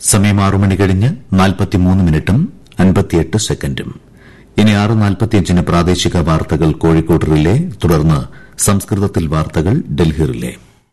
സമയം ആറു മണി കഴിഞ്ഞ് നാൽപ്പത്തിമൂന്ന് മിനിറ്റും അൻപത്തിയെട്ട് സെക്കൻഡും ഇനി ആറ് നാൽപ്പത്തിയഞ്ചിന് പ്രാദേശിക വാർത്തകൾ കോഴിക്കോട് റിലേ തുടർന്ന് സംസ്കൃതത്തിൽ വാർത്തകൾ ഡൽഹി റിലേ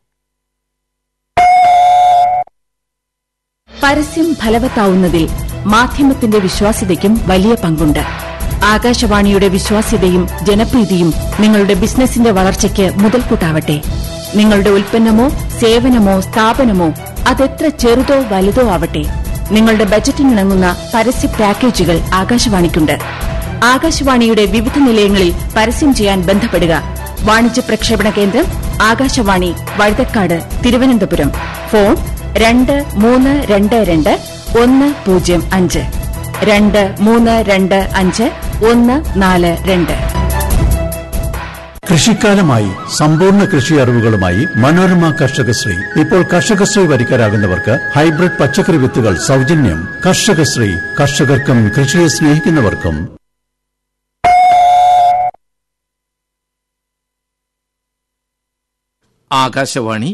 പരസ്യം ഫലവത്താവുന്നതിൽ മാധ്യമത്തിന്റെ വിശ്വാസ്യതയ്ക്കും വലിയ പങ്കുണ്ട് ആകാശവാണിയുടെ വിശ്വാസ്യതയും ജനപ്രീതിയും നിങ്ങളുടെ ബിസിനസിന്റെ വളർച്ചയ്ക്ക് മുതൽക്കൂട്ടാവട്ടെ നിങ്ങളുടെ ഉൽപ്പന്നമോ സേവനമോ സ്ഥാപനമോ അതെത്ര ചെറുതോ വലുതോ ആവട്ടെ നിങ്ങളുടെ ബജറ്റിനിണങ്ങുന്ന പരസ്യ പാക്കേജുകൾ ആകാശവാണിക്കുണ്ട് ആകാശവാണിയുടെ വിവിധ നിലയങ്ങളിൽ പരസ്യം ചെയ്യാൻ ബന്ധപ്പെടുക വാണിജ്യ പ്രക്ഷേപണ കേന്ദ്രം ആകാശവാണി വഴുതക്കാട് തിരുവനന്തപുരം ഫോൺ രണ്ട് മൂന്ന് രണ്ട് രണ്ട് ഒന്ന് പൂജ്യം അഞ്ച് രണ്ട് മൂന്ന് രണ്ട് അഞ്ച് ഒന്ന് നാല് രണ്ട് കൃഷിക്കാലമായി സമ്പൂർണ്ണ കൃഷി അറിവുകളുമായി മനോരമ കർഷകശ്രീ ഇപ്പോൾ കർഷകശ്രീ വരിക്കാരാകുന്നവർക്ക് ഹൈബ്രിഡ് പച്ചക്കറി വിത്തുകൾ സൗജന്യം കർഷകശ്രീ കർഷകർക്കും കൃഷിയെ സ്നേഹിക്കുന്നവർക്കും ആകാശവാണി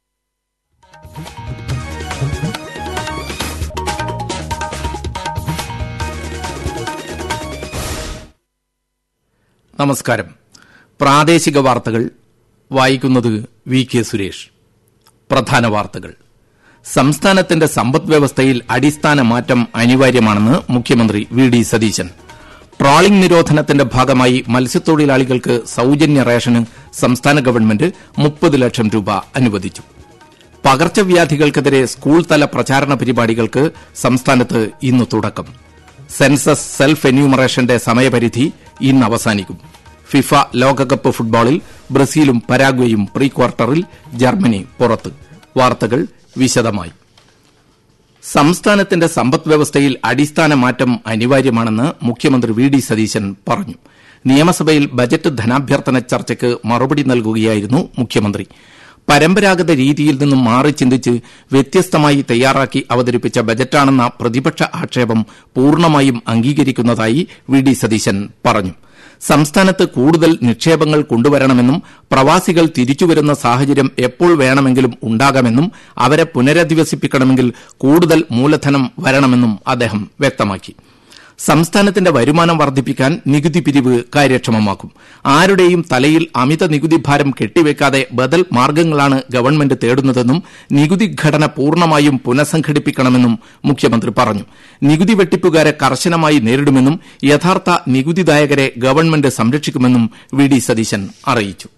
നമസ്കാരം പ്രാദേശിക വാർത്തകൾ വായിക്കുന്നത് വി കെ സുരേഷ് പ്രധാന വാർത്തകൾ സംസ്ഥാനത്തിന്റെ സമ്പദ് വ്യവസ്ഥയിൽ അടിസ്ഥാന മാറ്റം അനിവാര്യമാണെന്ന് മുഖ്യമന്ത്രി വി ഡി സതീശൻ ട്രോളിംഗ് നിരോധനത്തിന്റെ ഭാഗമായി മത്സ്യത്തൊഴിലാളികൾക്ക് സൌജന്യ റേഷന് സംസ്ഥാന ഗവൺമെന്റ് മുപ്പത് ലക്ഷം രൂപ അനുവദിച്ചു പകർച്ചവ്യാധികൾക്കെതിരെ സ്കൂൾ തല പ്രചാരണ പരിപാടികൾക്ക് സംസ്ഥാനത്ത് ഇന്ന് തുടക്കം സെൻസസ് സെൽഫ് എന്യൂമറേഷന്റെ സമയപരിധി ഇന്ന് അവസാനിക്കും ഫിഫ ലോകകപ്പ് ഫുട്ബോളിൽ ബ്രസീലും പരാഗ്വയും പ്രീ ക്വാർട്ടറിൽ ജർമ്മനി പുറത്ത് വാർത്തകൾ വിശദമായി സംസ്ഥാനത്തിന്റെ സമ്പദ് വ്യവസ്ഥയിൽ അടിസ്ഥാന മാറ്റം അനിവാര്യമാണെന്ന് മുഖ്യമന്ത്രി വി ഡി സതീശൻ പറഞ്ഞു നിയമസഭയിൽ ബജറ്റ് ധനാഭ്യർത്ഥന ചർച്ചയ്ക്ക് മറുപടി നൽകുകയായിരുന്നു മുഖ്യമന്ത്രി പരമ്പരാഗത രീതിയിൽ നിന്നും മാറി ചിന്തിച്ച് വ്യത്യസ്തമായി തയ്യാറാക്കി അവതരിപ്പിച്ച ബജറ്റാണെന്ന പ്രതിപക്ഷ ആക്ഷേപം പൂർണ്ണമായും അംഗീകരിക്കുന്നതായി വി ഡി സതീശൻ പറഞ്ഞു സംസ്ഥാനത്ത് കൂടുതൽ നിക്ഷേപങ്ങൾ കൊണ്ടുവരണമെന്നും പ്രവാസികൾ തിരിച്ചുവരുന്ന സാഹചര്യം എപ്പോൾ വേണമെങ്കിലും ഉണ്ടാകാമെന്നും അവരെ പുനരധിവസിപ്പിക്കണമെങ്കിൽ കൂടുതൽ മൂലധനം വരണമെന്നും അദ്ദേഹം വ്യക്തമാക്കി സംസ്ഥാനത്തിന്റെ വരുമാനം വർദ്ധിപ്പിക്കാൻ നികുതി പിരിവ് കാര്യക്ഷമമാക്കും ആരുടെയും തലയിൽ അമിത നികുതി ഭാരം കെട്ടിവെക്കാതെ ബദൽ മാർഗ്ഗങ്ങളാണ് ഗവൺമെന്റ് തേടുന്നതെന്നും നികുതി ഘടന പൂർണ്ണമായും പുനഃസംഘടിപ്പിക്കണമെന്നും മുഖ്യമന്ത്രി പറഞ്ഞു നികുതി വെട്ടിപ്പുകാരെ കർശനമായി നേരിടുമെന്നും യഥാർത്ഥ നികുതിദായകരെ ഗവൺമെന്റ് സംരക്ഷിക്കുമെന്നും വി ഡി സതീശൻ അറിയിച്ചു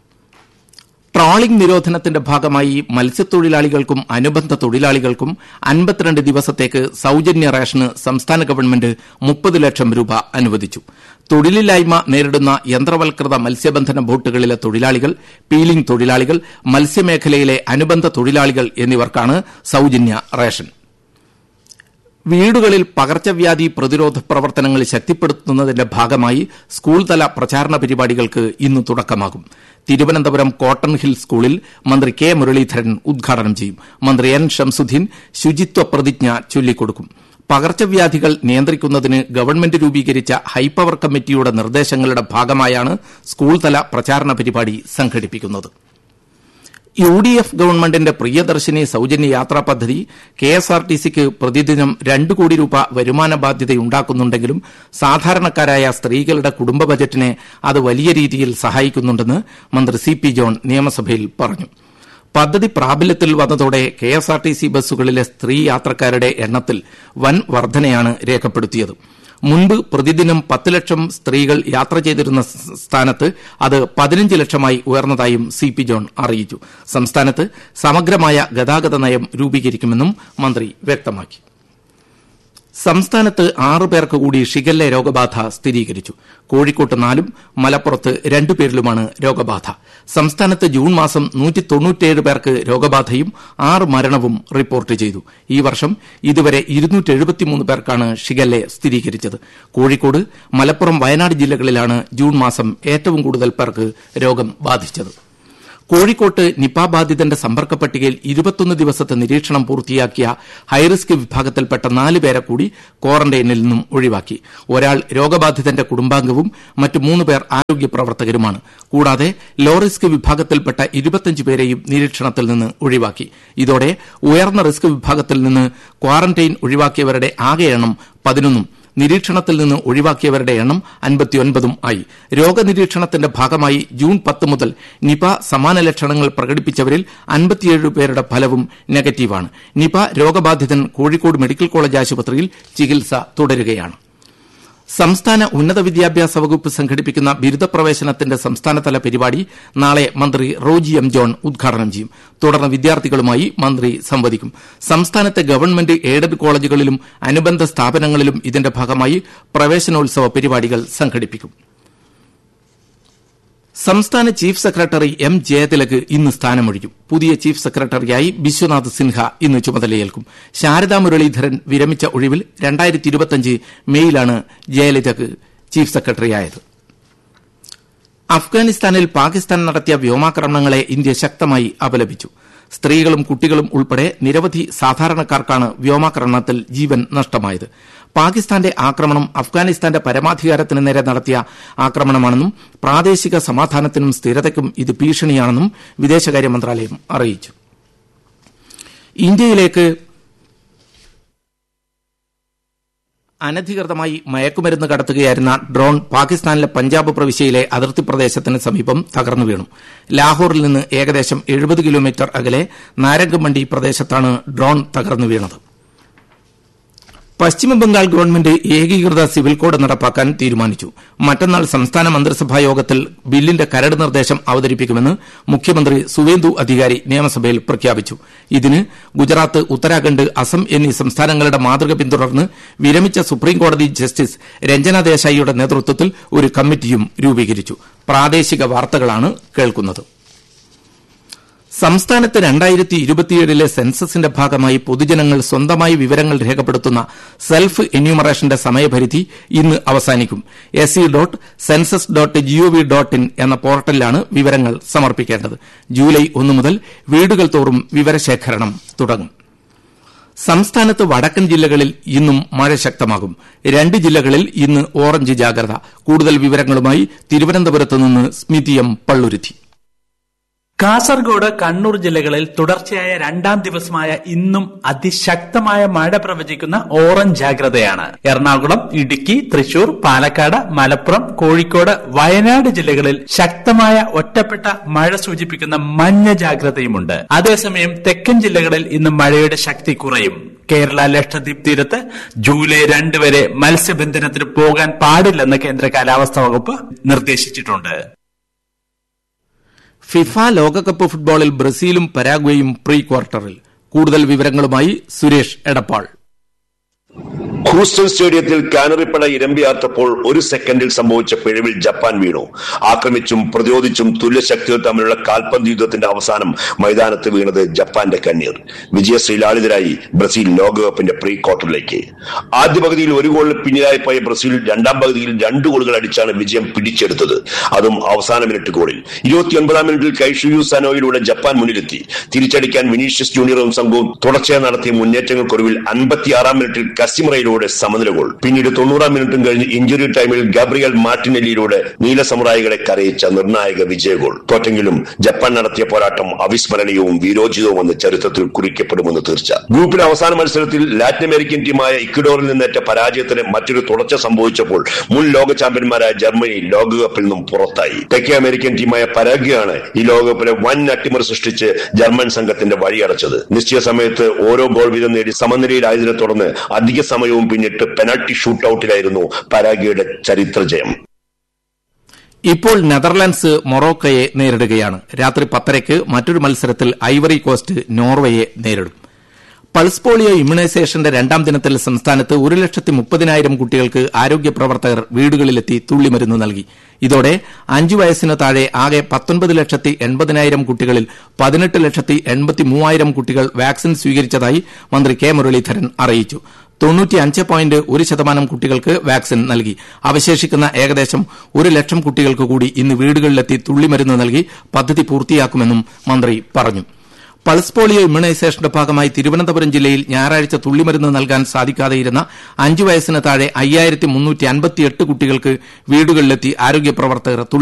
ട്രോളിംഗ് നിരോധനത്തിന്റെ ഭാഗമായി മത്സ്യത്തൊഴിലാളികൾക്കും അനുബന്ധ തൊഴിലാളികൾക്കും അൻപത്തിരണ്ട് ദിവസത്തേക്ക് സൌജന്യ റേഷന് സംസ്ഥാന ഗവൺമെന്റ് മുപ്പത് ലക്ഷം രൂപ അനുവദിച്ചു തൊഴിലില്ലായ്മ നേരിടുന്ന യന്ത്രവൽകൃത മത്സ്യബന്ധന ബോട്ടുകളിലെ തൊഴിലാളികൾ പീലിംഗ് തൊഴിലാളികൾ മത്സ്യമേഖലയിലെ അനുബന്ധ തൊഴിലാളികൾ എന്നിവർക്കാണ് സൌജന്യ റേഷൻ വീടുകളിൽ പകർച്ചവ്യാധി പ്രതിരോധ പ്രവർത്തനങ്ങൾ ശക്തിപ്പെടുത്തുന്നതിന്റെ ഭാഗമായി സ്കൂൾ തല പ്രചാരണ പരിപാടികൾക്ക് ഇന്ന് തുടക്കമാകും തിരുവനന്തപുരം കോട്ടൺ ഹിൽ സ്കൂളിൽ മന്ത്രി കെ മുരളീധരൻ ഉദ്ഘാടനം ചെയ്യും മന്ത്രി എൻ ഷംസുദ്ദീൻ ശുചിത്വ പ്രതിജ്ഞ ചൊല്ലിക്കൊടുക്കും പകർച്ചവ്യാധികൾ നിയന്ത്രിക്കുന്നതിന് ഗവൺമെന്റ് രൂപീകരിച്ച ഹൈപ്പവർ കമ്മിറ്റിയുടെ നിർദ്ദേശങ്ങളുടെ ഭാഗമായാണ് സ്കൂൾ തല പ്രചാരണ പരിപാടി സംഘടിപ്പിക്കുന്നത് യു ഡി എഫ് ഗവൺമെന്റിന്റെ പ്രിയദർശിനി സൌജന്യ യാത്രാ പദ്ധതി കെ എസ് ആർ ടി സിക്ക് പ്രതിദിനം രണ്ട് കോടി രൂപ വരുമാന ബാധ്യതയുണ്ടാക്കുന്നുണ്ടെങ്കിലും സാധാരണക്കാരായ സ്ത്രീകളുടെ കുടുംബ ബജറ്റിനെ അത് വലിയ രീതിയിൽ സഹായിക്കുന്നുണ്ടെന്ന് മന്ത്രി സി പി ജോൺ നിയമസഭയിൽ പറഞ്ഞു പദ്ധതി പ്രാബല്യത്തിൽ വന്നതോടെ K S R T C ബസ്സുകളിലെ സ്ത്രീ യാത്രക്കാരുടെ എണ്ണത്തിൽ വൻ വർധനയാണ് രേഖപ്പെടുത്തിയത് മുൻപ് പ്രതിദിനം പത്ത് ലക്ഷം സ്ത്രീകൾ യാത്ര ചെയ്തിരുന്ന സ്ഥാനത്ത് അത് പതിനഞ്ച് ലക്ഷമായി ഉയർന്നതായും സി പി ജോൺ അറിയിച്ചു സംസ്ഥാനത്ത് സമഗ്രമായ ഗതാഗത നയം രൂപീകരിക്കുമെന്നും മന്ത്രി വ്യക്തമാക്കി സംസ്ഥാനത്ത് ആറ് പേർക്ക് കൂടി ഷിഗല്ല രോഗബാധ സ്ഥിരീകരിച്ചു കോഴിക്കോട്ട് നാലും മലപ്പുറത്ത് രണ്ടുപേരിലുമാണ് രോഗബാധ സംസ്ഥാനത്ത് ജൂൺ മാസം നൂറ്റി തൊണ്ണൂറ്റിയേഴ് പേർക്ക് രോഗബാധയും ആറ് മരണവും റിപ്പോർട്ട് ചെയ്തു ഈ വർഷം ഇതുവരെ ഇരുന്നൂറ്റി എഴുപത്തിമൂന്ന് പേർക്കാണ് ഷിഗല്ല സ്ഥിരീകരിച്ചത് കോഴിക്കോട് മലപ്പുറം വയനാട് ജില്ലകളിലാണ് ജൂൺ മാസം ഏറ്റവും കൂടുതൽ പേർക്ക് രോഗം ബാധിച്ചത് കോഴിക്കോട്ട് നിപ ബാധിതന്റെ സമ്പർക്ക പട്ടികയിൽ ഇരുപത്തൊന്ന് ദിവസത്തെ നിരീക്ഷണം പൂർത്തിയാക്കിയ ഹൈറിസ്ക് വിഭാഗത്തിൽപ്പെട്ട നാല് പേരെ കൂടി ക്വാറന്റൈനിൽ നിന്നും ഒഴിവാക്കി ഒരാൾ രോഗബാധിതന്റെ കുടുംബാംഗവും മറ്റ് മൂന്ന് പേർ ആരോഗ്യ പ്രവർത്തകരുമാണ് കൂടാതെ ലോ റിസ്ക് വിഭാഗത്തിൽപ്പെട്ട ഇരുപത്തിയഞ്ച് പേരെയും നിരീക്ഷണത്തിൽ നിന്ന് ഒഴിവാക്കി ഇതോടെ ഉയർന്ന റിസ്ക് വിഭാഗത്തിൽ നിന്ന് ക്വാറന്റൈൻ ഒഴിവാക്കിയവരുടെ ആകെ എണ്ണം പതിനൊന്നും നിരീക്ഷണത്തിൽ നിന്ന് ഒഴിവാക്കിയവരുടെ എണ്ണം അൻപത്തിയൊൻപതും ആയി രോഗനിരീക്ഷണത്തിന്റെ ഭാഗമായി ജൂൺ പത്ത് മുതൽ നിപ സമാന ലക്ഷണങ്ങൾ പ്രകടിപ്പിച്ചവരിൽ അൻപത്തിയേഴ് പേരുടെ ഫലവും നെഗറ്റീവാണ് നിപ രോഗബാധിതൻ കോഴിക്കോട് മെഡിക്കൽ കോളേജ് ആശുപത്രിയിൽ ചികിത്സ തുടരുകയാണ് സംസ്ഥാന ഉന്നത വിദ്യാഭ്യാസ വകുപ്പ് സംഘടിപ്പിക്കുന്ന ബിരുദ പ്രവേശനത്തിന്റെ സംസ്ഥാനതല പരിപാടി നാളെ മന്ത്രി റോജി എം ജോൺ ഉദ്ഘാടനം ചെയ്യും തുടർന്ന് വിദ്യാർത്ഥികളുമായി മന്ത്രി സംവദിക്കും സംസ്ഥാനത്തെ ഗവൺമെന്റ് എയ്ഡഡ് കോളേജുകളിലും അനുബന്ധ സ്ഥാപനങ്ങളിലും ഇതിന്റെ ഭാഗമായി പ്രവേശനോത്സവ പരിപാടികൾ സംഘടിപ്പിക്കും സംസ്ഥാന ചീഫ് സെക്രട്ടറി എം ജയതിലക് ഇന്ന് സ്ഥാനമൊഴിക്കും പുതിയ ചീഫ് സെക്രട്ടറിയായി ബിശ്വനാഥ് സിൻഹ ഇന്ന് ചുമതലയേൽക്കും ശാരദാ മുരളീധരൻ വിരമിച്ച ഒഴിവിൽ മെയിലാണ് ജയലളിതക്ക് ചീഫ് സെക്രട്ടറിയായത് അഫ്ഗാനിസ്ഥാനിൽ പാകിസ്ഥാൻ നടത്തിയ വ്യോമാക്രമണങ്ങളെ ഇന്ത്യ ശക്തമായി അപലപിച്ചു സ്ത്രീകളും കുട്ടികളും ഉൾപ്പെടെ നിരവധി സാധാരണക്കാർക്കാണ് വ്യോമാക്രമണത്തിൽ ജീവൻ നഷ്ടമായത് പാകിസ്ഥാന്റെ ആക്രമണം അഫ്ഗാനിസ്ഥാന്റെ പരമാധികാരത്തിന് നേരെ നടത്തിയ ആക്രമണമാണെന്നും പ്രാദേശിക സമാധാനത്തിനും സ്ഥിരതയ്ക്കും ഇത് ഭീഷണിയാണെന്നും വിദേശകാര്യ മന്ത്രാലയം അറിയിച്ചു ഇന്ത്യയിലേക്ക് അനധികൃതമായി മയക്കുമരുന്ന് കടത്തുകയായിരുന്ന ഡ്രോൺ പാകിസ്ഥാനിലെ പഞ്ചാബ് പ്രവിശ്യയിലെ അതിർത്തി പ്രദേശത്തിന് സമീപം തകർന്നു വീണു ലാഹോറിൽ നിന്ന് ഏകദേശം എഴുപത് കിലോമീറ്റർ അകലെ നാരംഗമണ്ഡി പ്രദേശത്താണ് ഡ്രോൺ തകർന്നു വീണത് പശ്ചിമബംഗാൾ ഗവൺമെന്റ് ഏകീകൃത സിവിൽ കോഡ് നടപ്പാക്കാൻ തീരുമാനിച്ചു മറ്റന്നാൾ സംസ്ഥാന മന്ത്രിസഭാ യോഗത്തിൽ ബില്ലിന്റെ കരട് നിർദ്ദേശം അവതരിപ്പിക്കുമെന്ന് മുഖ്യമന്ത്രി സുവേന്ദു അധികാരി നിയമസഭയിൽ പ്രഖ്യാപിച്ചു ഇതിന് ഗുജറാത്ത് ഉത്തരാഖണ്ഡ് അസം എന്നീ സംസ്ഥാനങ്ങളുടെ മാതൃക പിന്തുടർന്ന് വിരമിച്ച സുപ്രീംകോടതി ജസ്റ്റിസ് രഞ്ജന ദേശായിയുടെ നേതൃത്വത്തിൽ ഒരു കമ്മിറ്റിയും രൂപീകരിച്ചു പ്രാദേശിക വാർത്തകളാണ് കേൾക്കുന്നത് സംസ്ഥാനത്ത് രണ്ടായിരത്തി ഇരുപത്തിയേഴിലെ സെൻസസിന്റെ ഭാഗമായി പൊതുജനങ്ങൾ സ്വന്തമായി വിവരങ്ങൾ രേഖപ്പെടുത്തുന്ന സെൽഫ് എന്യൂമറേഷന്റെ സമയപരിധി ഇന്ന് അവസാനിക്കും S C dot census dot G O V dot in എന്ന പോർട്ടലിലാണ് വിവരങ്ങൾ സമർപ്പിക്കേണ്ടത് ജൂലൈ ഒന്ന് മുതൽ വീടുകൾ തോറും വിവരശേഖരണം തുടങ്ങും സംസ്ഥാനത്ത് വടക്കൻ ജില്ലകളിൽ ഇന്നും മഴ ശക്തമാകും രണ്ട് ജില്ലകളിൽ ഇന്ന് ഓറഞ്ച് ജാഗ്രത കൂടുതൽ വിവരങ്ങളുമായി തിരുവനന്തപുരത്ത് നിന്ന് സ്മിതി എം പള്ളുരുത്തി കാസർഗോഡ് കണ്ണൂർ ജില്ലകളിൽ തുടർച്ചയായ രണ്ടാം ദിവസമായ ഇന്നും അതിശക്തമായ മഴ പ്രവചിക്കുന്ന ഓറഞ്ച് ജാഗ്രതയാണ് എറണാകുളം ഇടുക്കി തൃശൂർ പാലക്കാട് മലപ്പുറം കോഴിക്കോട് വയനാട് ജില്ലകളിൽ ശക്തമായ ഒറ്റപ്പെട്ട മഴ സൂചിപ്പിക്കുന്ന മഞ്ഞ ജാഗ്രതയുമുണ്ട് അതേസമയം തെക്കൻ ജില്ലകളിൽ ഇന്ന് മഴയുടെ ശക്തി കുറയും കേരള ലക്ഷദ്വീപ് തീരത്ത് ജൂലൈ രണ്ട് വരെ മത്സ്യബന്ധനത്തിന് പോകാൻ പാടില്ലെന്ന് കേന്ദ്ര കാലാവസ്ഥാ വകുപ്പ് നിർദ്ദേശിച്ചിട്ടുണ്ട് ഫിഫ ലോകകപ്പ് ഫുട്ബോളിൽ ബ്രസീലും പരാഗ്വേയും പ്രീ ക്വാർട്ടറിൽ കൂടുതൽ വിവരങ്ങളുമായി സുരേഷ് എടപ്പാൾ ഹൂസ്റ്റൺ സ്റ്റേഡിയത്തിൽ കാനറിപ്പട ഇരമ്പിയാർത്തപ്പോൾ ഒരു സെക്കൻഡിൽ സംഭവിച്ച പിഴവിൽ ജപ്പാൻ വീണു ആക്രമിച്ചും പ്രതിരോധിച്ചും തുല്യശക്തികൾ തമ്മിലുള്ള കാൽപന്ത് യുദ്ധത്തിന്റെ അവസാനം മൈതാനത്ത് വീണത് ജപ്പാന്റെ കണ്ണീർ വിജയശ്രീലാളിതരായി ബ്രസീൽ ലോകകപ്പിന്റെ പ്രീ ക്വാർട്ടറിലേക്ക് ആദ്യ പകുതിയിൽ ഒരു ഗോളിന് പിന്നിലായി പോയ ബ്രസീൽ രണ്ടാം പകുതിയിൽ രണ്ട് ഗോളുകൾ അടിച്ചാണ് വിജയം പിടിച്ചെടുത്തത് അതും അവസാന മിനിറ്റ് ഗോളിൽ ഇരുപത്തിയൊൻപതാം മിനിറ്റിൽ കൈഷുയു സനോയിലൂടെ ജപ്പാൻ മുന്നിലെത്തി തിരിച്ചടിക്കാൻ വിനീഷ്യസ് ജൂനിയറും സംഘവും തുടർച്ചയായി നടത്തിയ മുന്നേറ്റങ്ങൾക്കൊടുവിൽ അൻപത്തിയാറാം മിനിറ്റിൽ കസിമറയിലൂടെ സമനില ഗോൾ പിന്നീട് തൊണ്ണൂറാം മിനിറ്റും കഴിഞ്ഞ് ഇഞ്ചുറി ടൈമിൽ ഗബ്രിയൽ മാർട്ടിനെല്ലിയിലൂടെ നീല സമുറായികളെ കരയിച്ച നിർണായക വിജയ ഗോൾ തോറ്റെങ്കിലും ജപ്പാൻ നടത്തിയ പോരാട്ടം അവിസ്മരണീയവും വീരോചിതവുമെന്ന് ചരിത്രത്തിൽ കുറിക്കപ്പെടുമെന്ന് തീർച്ച ഗ്രൂപ്പിലെ അവസാന മത്സരത്തിൽ ലാറ്റിൻ അമേരിക്കൻ ടീമായ ഇക്വഡോറിൽ നിന്നേറ്റ പരാജയത്തിന് മറ്റൊരു തുടർച്ച സംഭവിച്ചപ്പോൾ മുൻ ലോക ചാമ്പ്യന്മാരായ ജർമ്മനി ലോകകപ്പിൽ നിന്നും പുറത്തായി തെക്കേ അമേരിക്കൻ ടീമായ പരാഗ്വയാണ് ഈ ലോകകപ്പിലെ വൻ അട്ടിമറി സൃഷ്ടിച്ച് ജർമ്മൻ സംഘത്തിന്റെ വഴിയടച്ചത് നിശ്ചയ സമയത്ത് ഓരോ ഗോൾ വീതം നേടി സമനിലയിലായതിനെ തുടർന്ന് അധിക സമയവും പിന്നിട്ട് പെനാൽറ്റി ഷൂട്ടൌട്ടിലായിരുന്നു പരാഗ്വയുടെ ചരിത്ര ജയം ഇപ്പോൾ നെതർലാൻഡ്സ് മൊറോക്കയെ നേരിടുകയാണ് രാത്രി പത്തരയ്ക്ക് മറ്റൊരു മത്സരത്തിൽ ഐവറി കോസ്റ്റ് നോർവേയെ നേരിടും പൾസ് പോളിയോ ഇമ്മ്യൂണൈസേഷന്റെ രണ്ടാം ദിനത്തിൽ സംസ്ഥാനത്ത് ഒരു ലക്ഷത്തി മുപ്പതിനായിരം കുട്ടികൾക്ക് ആരോഗ്യ പ്രവർത്തകർ വീടുകളിലെത്തി തുള്ളിമരുന്ന് നൽകി ഇതോടെ അഞ്ചു വയസ്സിന് താഴെ ആകെ പത്തൊൻപത് ലക്ഷത്തി എൺപതിനായിരം കുട്ടികളിൽ പതിനെട്ട് ലക്ഷത്തി എൺപത്തി മൂവായിരം കുട്ടികൾ വാക്സിൻ സ്വീകരിച്ചതായി മന്ത്രി കെ മുരളീധരൻ അറിയിച്ചു തൊണ്ണൂറ്റിയഞ്ച് പോയിന്റ് ഒരു ശതമാനം കുട്ടികൾക്ക് വാക്സിൻ നൽകി അവശേഷിക്കുന്ന ഏകദേശം ഒരു ലക്ഷം കുട്ടികൾക്ക് കൂടി ഇന്ന് വീടുകളിലെത്തി തുള്ളിമരുന്ന് നൽകി പദ്ധതി പൂർത്തിയാക്കുമെന്നും മന്ത്രി പറഞ്ഞു പൾസ് പോളിയോ ഇമ്മ്യൂണൈസേഷന്റെ ഭാഗമായി തിരുവനന്തപുരം ജില്ലയിൽ ഞായറാഴ്ച തുള്ളിമരുന്ന് നൽകാൻ സാധിക്കാതെയിരുന്ന അഞ്ചു വയസ്സിന് താഴെ അയ്യായിരത്തി മുന്നൂറ്റി അൻപത്തിയെട്ട് കുട്ടികൾക്ക് വീടുകളിലെത്തി ആരോഗ്യ പ്രവർത്തകർ